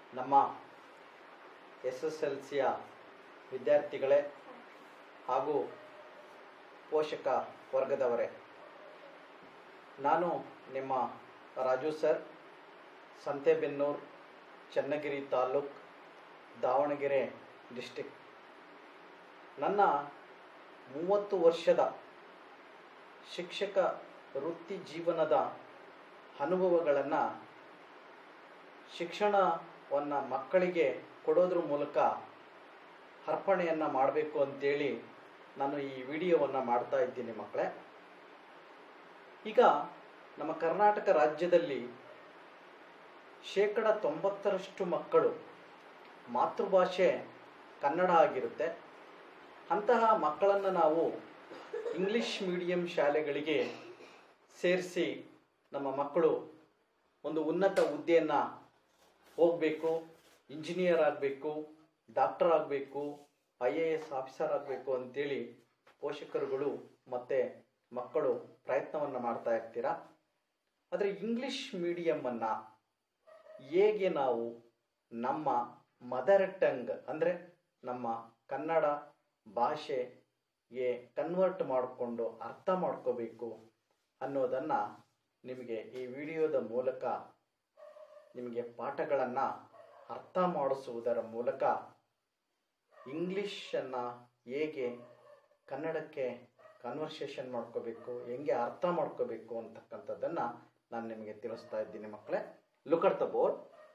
ನಮ್ಮ S S L ಸಿಯ ವಿದ್ಯಾರ್ಥಿಗಳೇ ಹಾಗೂ ಪೋಷಕ ವರ್ಗದವರೇ ನಾನು ನಿಮ್ಮ ರಾಜು ಸರ್ ಸಂತೆಬೆನ್ನೂರು ಚನ್ನಗಿರಿ ತಾಲೂಕ್ ದಾವಣಗೆರೆ ಡಿಸ್ಟಿಕ್ ನನ್ನ ಮೂವತ್ತು ವರ್ಷದ ಶಿಕ್ಷಕ ವೃತ್ತಿ ಜೀವನದ ಅನುಭವಗಳನ್ನು ಶಿಕ್ಷಣವನ್ನು ಮಕ್ಕಳಿಗೆ ಕೊಡೋದ್ರ ಮೂಲಕ ಅರ್ಪಣೆಯನ್ನು ಮಾಡಬೇಕು ಅಂತೇಳಿ ನಾನು ಈ ವಿಡಿಯೋವನ್ನು ಮಾಡ್ತಾ ಇದ್ದೀನಿ ಮಕ್ಕಳೇ ಈಗ ನಮ್ಮ ಕರ್ನಾಟಕ ರಾಜ್ಯದಲ್ಲಿ ಶೇಕಡ ತೊಂಬತ್ತರಷ್ಟು ಮಕ್ಕಳು ಮಾತೃಭಾಷೆ ಕನ್ನಡ ಆಗಿರುತ್ತೆ ಅಂತಹ ಮಕ್ಕಳನ್ನು ನಾವು ಇಂಗ್ಲಿಷ್ ಮೀಡಿಯಂ ಶಾಲೆಗಳಿಗೆ ಸೇರಿಸಿ ನಮ್ಮ ಮಕ್ಕಳು ಒಂದು ಉನ್ನತ ಹುದ್ದೆಯನ್ನು ಹೋಗಬೇಕು ಇಂಜಿನಿಯರ್ ಆಗಬೇಕು ಡಾಕ್ಟರ್ ಆಗಬೇಕು ಐ ಎ ಎಸ್ ಆಫೀಸರ್ ಆಗಬೇಕು ಅಂತೇಳಿ ಪೋಷಕರುಗಳು ಮತ್ತು ಮಕ್ಕಳು ಪ್ರಯತ್ನವನ್ನು ಮಾಡ್ತಾ ಇರ್ತೀರಾ ಆದರೆ ಇಂಗ್ಲಿಷ್ ಮೀಡಿಯಮನ್ನು ಹೇಗೆ ನಾವು ನಮ್ಮ ಮದರ್ ಟಂಗ್ ಅಂದರೆ ನಮ್ಮ ಕನ್ನಡ ಭಾಷೆಗೆ ಕನ್ವರ್ಟ್ ಮಾಡಿಕೊಂಡು ಅರ್ಥ ಮಾಡ್ಕೋಬೇಕು ಅನ್ನೋದನ್ನು ನಿಮಗೆ ಈ ವಿಡಿಯೋದ ಮೂಲಕ ನಿಮಗೆ ಪಾಠಗಳನ್ನು ಅರ್ಥ ಮಾಡಿಸುವುದರ ಮೂಲಕ ಇಂಗ್ಲೀಷನ್ನು ಹೇಗೆ ಕನ್ನಡಕ್ಕೆ ಕನ್ವರ್ಸೇಷನ್ ಮಾಡ್ಕೋಬೇಕು ಹೆಂಗೆ ಅರ್ಥ ಮಾಡ್ಕೋಬೇಕು ಅಂತಕ್ಕಂಥದ್ದನ್ನು ನಾನು ನಿಮಗೆ ತಿಳಿಸ್ತಾ ಇದ್ದೀನಿ ಮಕ್ಕಳೇ ಲುಕ್ ಅಟ್ ದ ಬೋರ್ಡ್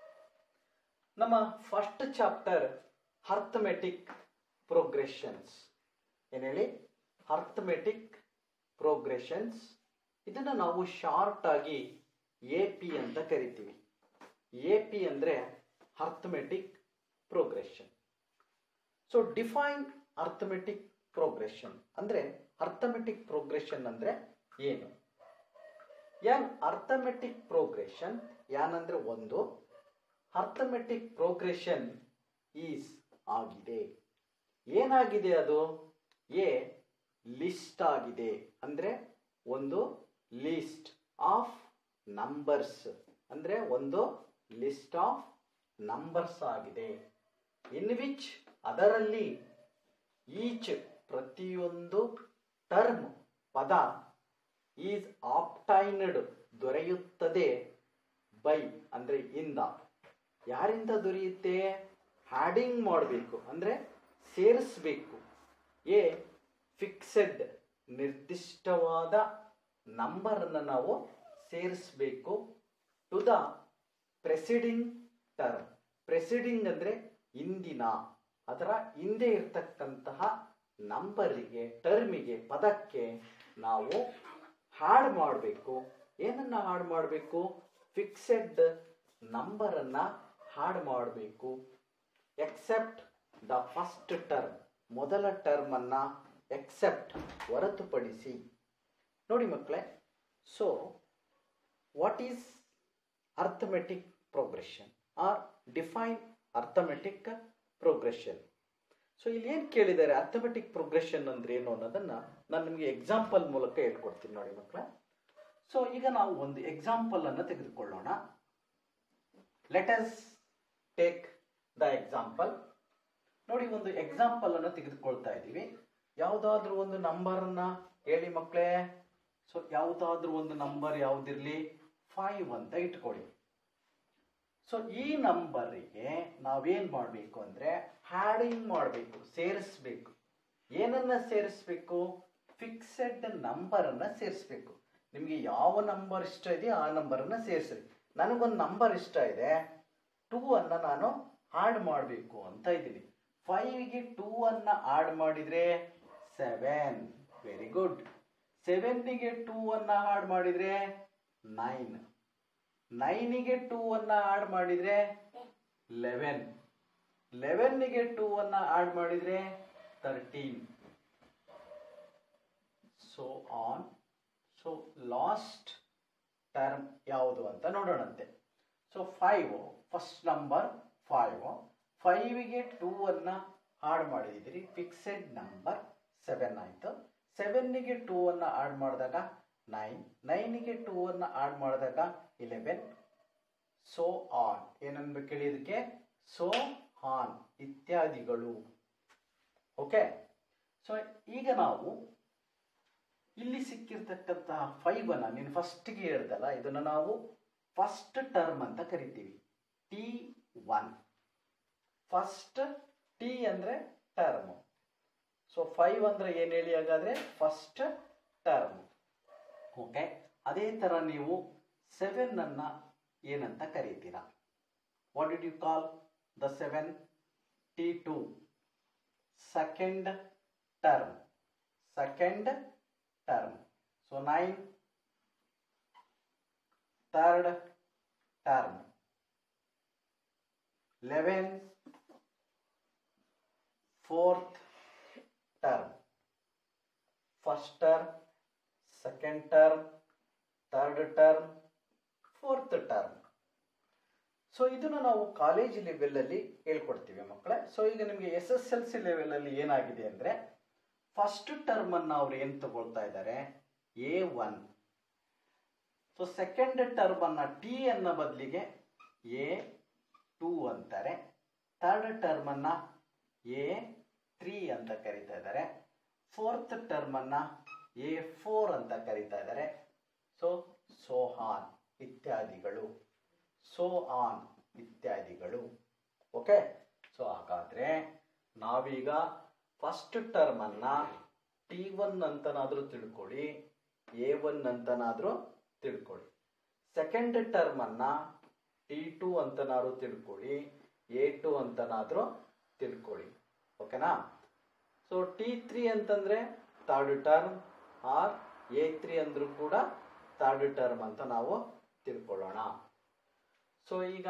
ನಮ್ಮ ಫಸ್ಟ್ ಚಾಪ್ಟರ್ ಅರ್ಥಮೆಟಿಕ್ ಪ್ರೋಗ್ರೆಷನ್ಸ್ ಏನು ಹೇಳಿ ಅರ್ಥಮೆಟಿಕ್ ಪ್ರೋಗ್ರೆಷನ್ಸ್ ಇದನ್ನು ನಾವು ಶಾರ್ಟ್ ಆಗಿ ಎ ಪಿ ಅಂತ ಕರಿತೀವಿ ಎ ಪಿ ಅಂದರೆ arithmetic progression so define arithmetic progression ಅಂದರೆ ಅರ್ಥಮೆಟಿಕ್ ಪ್ರೋಗ್ರೆಷನ್ ಅಂದರೆ ಏನು ಯಾನ್ ಅರ್ಥಮೆಟಿಕ್ ಪ್ರೋಗ್ರೆಷನ್ ಯಾನ್ ಅಂದರೆ ಒಂದು ಅರ್ಥಮೆಟಿಕ್ ಪ್ರೋಗ್ರೆಷನ್ ಈಸ್ ಆಗಿದೆ ಏನಾಗಿದೆ ಅದು ಎ ಲಿಸ್ಟ್ ಆಗಿದೆ ಅಂದರೆ ಒಂದು ಲಿಸ್ಟ್ ಆಫ್ ನಂಬರ್ಸ್ ಅಂದರೆ ಒಂದು ಲಿಸ್ಟ್ ಆಫ್ ನಂಬರ್ಸ್ ಆಗಿದೆ ಇನ್ ವಿಚ್ ಅದರಲ್ಲಿ ಈಚ್ ಪ್ರತಿಯೊಂದು ಟರ್ಮ್ ಪದ ಈಸ್ ಆಪ್ಟೈನ್ಡ್ ದೊರೆಯುತ್ತದೆ ಬೈ ಅಂದರೆ ಇಂದ ಯಾರಿಂದ ದೊರೆಯುತ್ತೆ ಹ್ಯಾಡಿಂಗ್ ಮಾಡಬೇಕು ಅಂದರೆ ಸೇರಿಸಬೇಕು ಎ ಫಿಕ್ಸೆಡ್ ನಿರ್ದಿಷ್ಟವಾದ ನಂಬರನ್ನು ನಾವು ಸೇರಿಸಬೇಕು to the preceding term preceding ಅಂದರೆ ಇಂದಿನ ಅದರ ಹಿಂದೆ ಇರ್ತಕ್ಕಂತಹ ನಂಬರಿಗೆ ಟರ್ಮಿಗೆ ಪದಕ್ಕೆ ನಾವು ಹಾಡ್ ಮಾಡಬೇಕು ಏನನ್ನ ಹಾಡ್ ಮಾಡಬೇಕು ಫಿಕ್ಸೆಡ್ ನಂಬರನ್ನು ಹಾಡ್ ಮಾಡಬೇಕು ಎಕ್ಸೆಪ್ಟ್ ದ ಫಸ್ಟ್ ಟರ್ಮ್ ಮೊದಲ ಟರ್ಮನ್ನು ಎಕ್ಸೆಪ್ಟ್ ಹೊರತುಪಡಿಸಿ ನೋಡಿ ಮಕ್ಕಳೇ so what is arithmetic progression or define arithmetic progression so ಇಲ್ಲಿ ಏನು ಕೇಳಿದ್ದಾರೆ ಅರ್ಥಮೆಟಿಕ್ ಪ್ರೋಗ್ರೆಷನ್ ಅಂದ್ರೆ ಏನು ಅನ್ನೋದನ್ನ ನಾನು ನಿಮಗೆ ಎಕ್ಸಾಂಪಲ್ ಮೂಲಕ ಹೇಳ್ಕೊಡ್ತೀನಿ ನೋಡಿ ಮಕ್ಕಳೇ ಸೊ ಈಗ ನಾವು ಒಂದು ಎಕ್ಸಾಂಪಲ್ ಅನ್ನು ತೆಗೆದುಕೊಳ್ಳೋಣ let us take the example ನೋಡಿ ಒಂದು ಎಕ್ಸಾಂಪಲ್ ಅನ್ನು ತೆಗೆದುಕೊಳ್ತಾ ಇದ್ದೀವಿ ಯಾವುದಾದ್ರೂ ಒಂದು ನಂಬರನ್ನ ಹೇಳಿ ಮಕ್ಕಳೇ ಸೊ ಯಾವುದಾದ್ರೂ ಒಂದು ನಂಬರ್ ಯಾವುದಿರಲಿ ಫೈವ್ ಅಂತ ಇಟ್ಕೊಳ್ಳಿ ಸೊ ಈ ನಂಬರಿಗೆ ನಾವೇನ್ ಮಾಡಬೇಕು ಅಂದ್ರೆ ಹ್ಯಾಡಿಂಗ್ ಮಾಡಬೇಕು ಸೇರಿಸ್ಬೇಕು ಏನನ್ನ ಸೇರಿಸ್ಬೇಕು ಫಿಕ್ಸೆಡ್ ನಂಬರ್ ಅನ್ನ ಸೇರಿಸ್ಬೇಕು ನಿಮಗೆ ಯಾವ ನಂಬರ್ ಇಷ್ಟ ಇದೆಯೋ ಆ ನಂಬರನ್ನ ಸೇರಿಸ್ರಿ ನನಗೊಂದು ನಂಬರ್ ಇಷ್ಟ ಇದೆ ಟೂ ಅನ್ನ ನಾನು ಆಡ್ ಮಾಡಬೇಕು ಅಂತ ಇದ್ದೀನಿ ಫೈವ್ಗೆ ಟೂ ಅನ್ನ ಆಡ್ ಮಾಡಿದ್ರೆ ಸೆವೆನ್ ವೆರಿ ಗುಡ್ ಸೆವೆನ್ನಿಗೆ ಟೂ ಅನ್ನ ಆಡ್ ಮಾಡಿದ್ರೆ ನೈನ್ ನೈನಿಗೆ ಟೂ ಅನ್ನ ಆಡ್ ಮಾಡಿದ್ರೆ ಲೆವೆನ್ ಲೆವೆನ್ನಿಗೆ ಟೂ ಅನ್ನ ಆಡ್ ಮಾಡಿದ್ರೆ thirteen so on so last term ಯಾವುದು ಅಂತ ನೋಡೋಣಂತೆ so five first number five ಫೈವಿಗೆ ಟೂ ಅನ್ನ ಆಡ್ ಮಾಡಿದಿರಿ ಫಿಕ್ಸೆಡ್ ನಂಬರ್ ಸೆವೆನ್ ಆಯಿತು ಸೆವೆನ್ನಿಗೆ ಟೂ ಅನ್ನ ಆಡ್ ಮಾಡಿದಾಗ ನೈನ್ ನೈನಿಗೆ ಟೂ ಅನ್ನ ಆಡ್ ಮಾಡಿದಾಗ ಇಲೆವೆನ್ ಸೊ ಆನ್ ಏನನ್ಬೇಕು ಹೇಳಿ ಇದಕ್ಕೆ ಸೋ ಆನ್ ಇತ್ಯಾದಿಗಳು ಓಕೆ ಸೊ ಈಗ ನಾವು ಇಲ್ಲಿ ಸಿಕ್ಕಿರ್ತಕ್ಕಂತಹ ಫೈವ್ ಅನ್ನ ನೀನು ಫಸ್ಟ್ಗೆ ಹೇಳ್ದಲ್ಲ ಇದನ್ನ ನಾವು ಫಸ್ಟ್ ಟರ್ಮ್ ಅಂತ ಕರಿತೀವಿ ಟಿ ಒನ್ ಫಸ್ಟ್ ಟಿ ಅಂದ್ರೆ ಟರ್ಮ್ ಸೊ ಫೈವ್ ಅಂದ್ರೆ ಏನು ಹೇಳಿ ಹಾಗಾದ್ರೆ ಫಸ್ಟ್ ಟರ್ಮ್ ಓಕೆ ಅದೇ ತರ ನೀವು ಸೆವೆನ್ ಅನ್ನ ಏನಂತ ಕರೀತೀರಾ what did you call the seven T two second term second term so nine third term eleven fourth term first term second term third term fourth term so ಇದನ್ನು ನಾವು college ಲೆವೆಲಲ್ಲಿ ಹೇಳ್ಕೊಡ್ತೀವಿ ಮಕ್ಕಳೇ ಸೊ ಈಗ ನಿಮಗೆ ಎಸ್ ಎಸ್ ಎಲ್ ಸಿ ಲೆವೆಲಲ್ಲಿ ಏನಾಗಿದೆ ಅಂದರೆ ಫಸ್ಟ್ ಟರ್ಮ್ ಅನ್ನು ಅವ್ರು ಏನು ತಗೊಳ್ತಾ ಇದ್ದಾರೆ A one so second term ಅನ್ನ ಟಿ ಅನ್ನ ಬದಲಿಗೆ ಎ ಟೂ ಅಂತಾರೆ ಥರ್ಡ್ ಟರ್ಮ್ ಅನ್ನ ಎ ತ್ರೀ ಅಂತ ಕರಿತಾ ಇದ್ದಾರೆ ಫೋರ್ತ್ ಟರ್ಮ್ ಅನ್ನ ಎ ಫೋರ್ ಅಂತ ಕರಿತಾ ಇದ್ದಾರೆ ಸೊ ಸೋಹಾನ್ ಇತ್ಯಾದಿಗಳು ಸೋ ಆನ್ ಇತ್ಯಾದಿಗಳು ಓಕೆ ಸೊ ಹಾಗಾದ್ರೆ ನಾವೀಗ ಫಸ್ಟ್ ಟರ್ಮ್ ಅನ್ನ ಟಿ ಒನ್ ಅಂತನಾದ್ರೂ ತಿಳ್ಕೊಳ್ಳಿ ಎ ಒನ್ ಅಂತನಾದ್ರೂ ತಿಳ್ಕೊಳ್ಳಿ ಸೆಕೆಂಡ್ ಟರ್ಮ್ ಅನ್ನ ಟಿ ಟು ಅಂತನಾದ್ರೂ ತಿಳ್ಕೊಳ್ಳಿ ಎ ಟು ಅಂತನಾದ್ರೂ ತಿಳ್ಕೊಳ್ಳಿ ಓಕೆನಾ ಸೊ ಟಿ ತ್ರೀ ಅಂತಂದ್ರೆ third term or A three ಅಂದ್ರೂ ಕೂಡ ಥರ್ಡ್ ಟರ್ಮ್ ಅಂತ ನಾವು ತಿಳ್ಕೊಳ್ಳೋಣ ಸೊ ಈಗ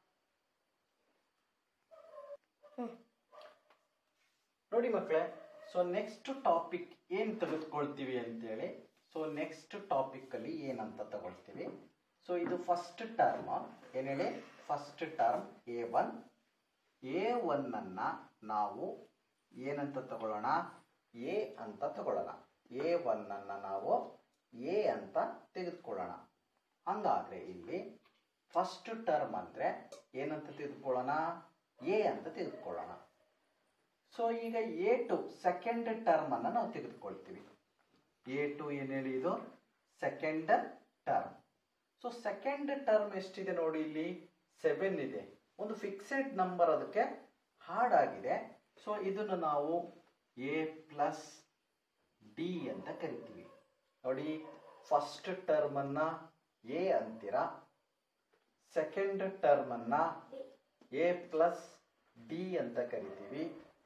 ನೋಡಿ ಮಕ್ಕಳೇ ಸೊ ನೆಕ್ಸ್ಟ್ ಟಾಪಿಕ್ ಏನ್ ತೆಗೆದುಕೊಳ್ತೀವಿ ಅಂತೇಳಿ ಸೊ ನೆಕ್ಸ್ಟ್ ಟಾಪಿಕ್ ಅಲ್ಲಿ ಏನಂತ ತಗೊಳ್ತೀವಿ ಸೊ ಇದು ಫಸ್ಟ್ ಟರ್ಮ್ ಏನ್ ಹೇಳಿ first term A one A one ಅನ್ನ ನಾವು ಏನಂತ ತಗೊಳ್ಳೋಣ ಎ ಅಂತ ತಗೊಳ್ಳೋಣ ಎ ಒನ್ ಅನ್ನ ನಾವು ಎ ಅಂತ ತೆಗೆದುಕೊಳ್ಳೋಣ ಹಂಗಾದ್ರೆ ಇಲ್ಲಿ ಫಸ್ಟ್ ಟರ್ಮ್ ಅಂದ್ರೆ ಏನಂತ ತೆಗೆದುಕೊಳ್ಳೋಣ ಎ ಅಂತ ತೆಗೆದುಕೊಳ್ಳೋಣ ಸೊ ಈಗ ಎ ಟು ಸೆಕೆಂಡ್ ಟರ್ಮ್ ಅನ್ನ ನಾವು ತೆಗೆದುಕೊಳ್ತೀವಿ ಎ ಟು ಏನು ಹೇಳಿ ಇದು second term so second term ಎಷ್ಟಿದೆ ನೋಡಿ ಇಲ್ಲಿ ಸೆವೆನ್ ಇದೆ ಒಂದು ಫಿಕ್ಸೆಡ್ ನಂಬರ್ ಅದಕ್ಕೆ ಹಾರ್ಡ್ ಆಗಿದೆ ಸೊ ಇದನ್ನು ನಾವು ಎ ಪ್ಲಸ್ ಡಿ ಅಂತ ಕರಿತೀವಿ ನೋಡಿ ಫಸ್ಟ್ ಟರ್ಮ್ ಅನ್ನ ಎ ಅಂತೀರಾ ಸೆಕೆಂಡ್ ಟರ್ಮ್ ಅನ್ನ ಎ ಪ್ಲಸ್ ಡಿ ಅಂತ ಕರಿತೀವಿ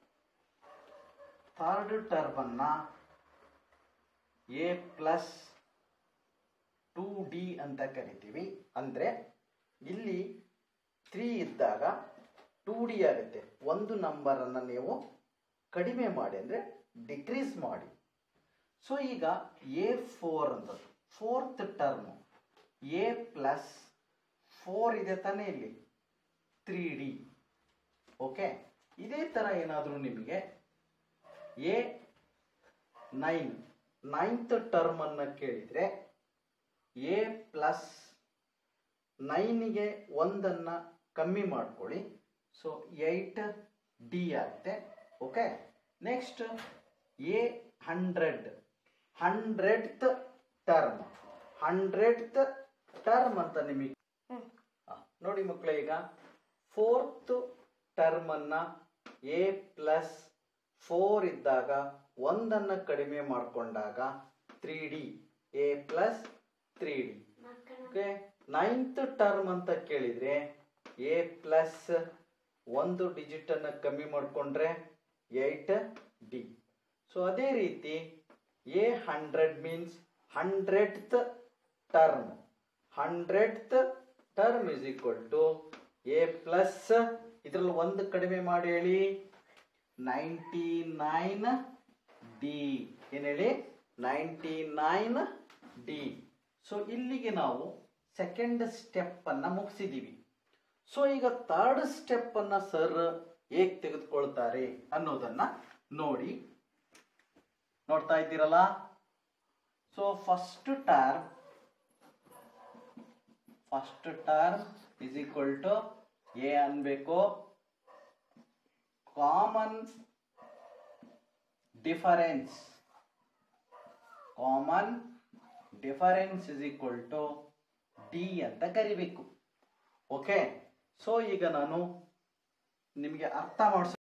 ಥರ್ಡ್ ಟರ್ಮ್ ಅನ್ನ ಎ ಪ್ಲಸ್ ಟೂ ಡಿ ಅಂತ ಕರಿತೀವಿ ಅಂದ್ರೆ ಇಲ್ಲಿ ತ್ರೀ ಇದ್ದಾಗ ಟೂ ಡಿ ಆಗುತ್ತೆ ಒಂದು ನಂಬರ್ ಅನ್ನ ನೀವು ಕಡಿಮೆ ಮಾಡಿ ಅಂದ್ರೆ ಡಿಕ್ರೀಸ್ ಮಾಡಿ ಸೊ ಈಗ ಎ ಫೋರ್ ಅಂತ fourth term A plus four ಇದೆ ತಾನೇ ಇಲ್ಲಿ ತ್ರೀ ಡಿ ಓಕೆ ಇದೇ ಥರ ಏನಾದರೂ ನಿಮಗೆ ಎ ನೈನ್ ನೈನ್ತ್ ಟರ್ಮ್ ಅನ್ನ ಕೇಳಿದ್ರೆ ಎ ಪ್ಲಸ್ ನೈನಿಗೆ ಒಂದನ್ನ ಕಮ್ಮಿ ಮಾಡ್ಕೊಳ್ಳಿ ಸೊ ಏಯ್ಟ್ ಡಿ ಆಗುತ್ತೆ okay next A hundred hundredth term hundredth term ಅಂತ ನಿಮಗೆ ಆ, ನೋಡಿ ಮಕ್ಕಳೇ ಈಗ ಫೋರ್ತ್ ಟರ್ಮ್ ಅನ್ನ ಎ ಪ್ಲಸ್ ಫೋರ್ ಇದ್ದಾಗ ಒಂದನ್ನ ಕಡಿಮೆ ಮಾಡಿಕೊಂಡಾಗ three D A plus three D okay ninth term ಅಂತ ಕೇಳಿದ್ರೆ ಎ ಪ್ಲಸ್ ಒಂದು ಡಿಜಿಟ್ ಅನ್ನ ಕಮ್ಮಿ ಮಾಡಿಕೊಂಡ್ರೆ ಏಟ್ ಡಿ ಸೊ ಅದೇ ರೀತಿ A hundred means hundredth term hundredth term is equal to A plus ಇದ್ರಲ್ಲಿ ಒಂದು ಕಡಿಮೆ ಮಾಡಿ ಹೇಳಿ ನೈಂಟಿ ನೈನ್ ಡಿ ಏನು ಹೇಳಿ ನೈಂಟಿ ನೈನ್ ಡಿ ಸೊ ಇಲ್ಲಿಗೆ ನಾವು ಸೆಕೆಂಡ್ ಸ್ಟೆಪ್ ಅನ್ನ ಮುಗಿಸಿದೀವಿ ಸೊ ಈಗ ಥರ್ಡ್ ಸ್ಟೆಪ್ ಅನ್ನ ಸರ್ ಹೇಗೆ ತೆಗೆದುಕೊಳ್ತಾರೆ ಅನ್ನೋದನ್ನ ನೋಡಿ ನೋಡ್ತಾ ಇದ್ದೀರಲ್ಲ so first term first term is equal to A ಅನ್ಬೇಕು common difference common difference is equal to D ಅಂತ ಕರಿಬೇಕು ಓಕೆ ಸೊ ಈಗ ನಾನು ನಿಮಗೆ ಅರ್ಥ ಮಾಡಿಸ್